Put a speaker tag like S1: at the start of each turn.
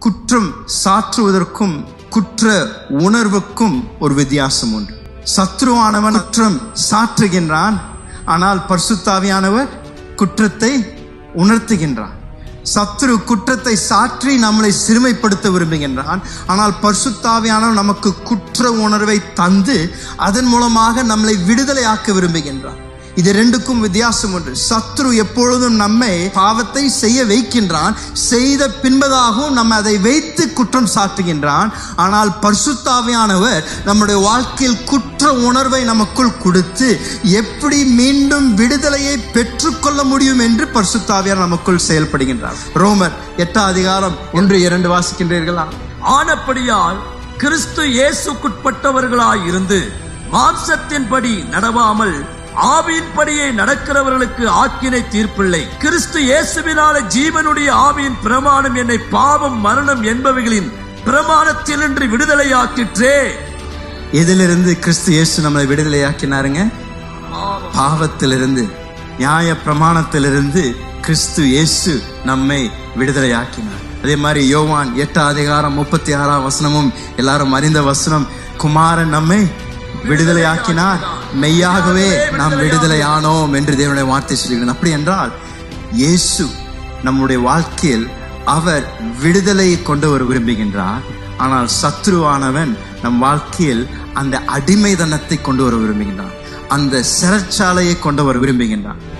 S1: குற்றம் சாற்றுவதற்கும் குற்ற உணர்வுக்கும் ஒரு வித்தியாசம் உண்டு சத்ருவானவன் குற்றம் சாற்றுகின்றான் ஆனால் பரிசுத்தாவியானவர் குற்றத்தை உணர்த்துகின்றான் சத்ரு குற்றத்தை சாற்றி நம்மளை சிறுமைப்படுத்த விரும்புகின்றான் ஆனால் பரிசுத்தாவியானவர் நமக்கு குற்ற உணர்வை தந்து அதன் மூலமாக நம்மளை விடுதலையாக்க விரும்புகின்றான் இது ரெண்டுக்கும் வித்தியாசம் உண்டு சத்ரு எப்பொழுதும் நம்மை பாவத்தை செய்ய வைக்கின்றான் செய்த பின்பதாகவும் நம்ம அதை வைத்து குற்றம் சாட்டுகின்றான் ஆனால் பரிசுத்தாவியானவர் நம்முடைய வாழ்க்கையில் குற்ற உணர்வை நமக்குள் கொடுத்து எப்படி மீண்டும் விடுதலையை பெற்றுக்கொள்ள முடியும் என்று பரிசுத்தாவியார் நமக்குள் செயல்படுகின்றார் ரோமர் எட்டாம் அதிகாரம் ஒன்று இரண்டு வாசிக்கின்றீர்களா
S2: ஆனப்படியால் கிறிஸ்து இயேசுக்குட்பட்டவர்களாய் இருந்து மாம்சத்தின்படி நடவாமல் ஆவியின்படியே நடக்கிறவர்களுக்கு ஆக்கினை தீர்ப்பில்லை கிறிஸ்து இயேசுவினால ஜீவனுடைய ஆவியின் பிரமாணம் என்னை பாவம் மரணம் என்பவைகளின் பிரமாணத்தினின்று விடுதலையாக்கிற்றே
S1: எதிலிருந்து கிறிஸ்து இயேசு நம்மளை விடுதலையாக்கினாருங்க பாவத்திலிருந்து நியாய பிரமாணத்திலிருந்து கிறிஸ்து இயேசு நம்மை விடுதலையாக்கினார் அதே மாதிரி யோவான் எட்டாம் அதிகாரம் முப்பத்தி ஆறாம் வசனமும் எல்லாரும் அறிந்த வசனம் குமாரன் நம்மை விடுதலையாக்கினார் மெய்யாகவே நாம் விடுதலையானோம் என்று தேவனுடைய வார்த்தை சொல்லுகிறேன் அப்படி என்றால் இயேசு நம்முடைய வாழ்க்கையில் அவர் விடுதலையை கொண்டு வர விரும்புகின்றார் ஆனால் சத்ருவானவன் நம் வாழ்க்கையில் அந்த அடிமைதனத்தை கொண்டு வர விரும்புகின்றான் அந்த சிறைச்சாலையை கொண்டு வர விரும்புகின்றான்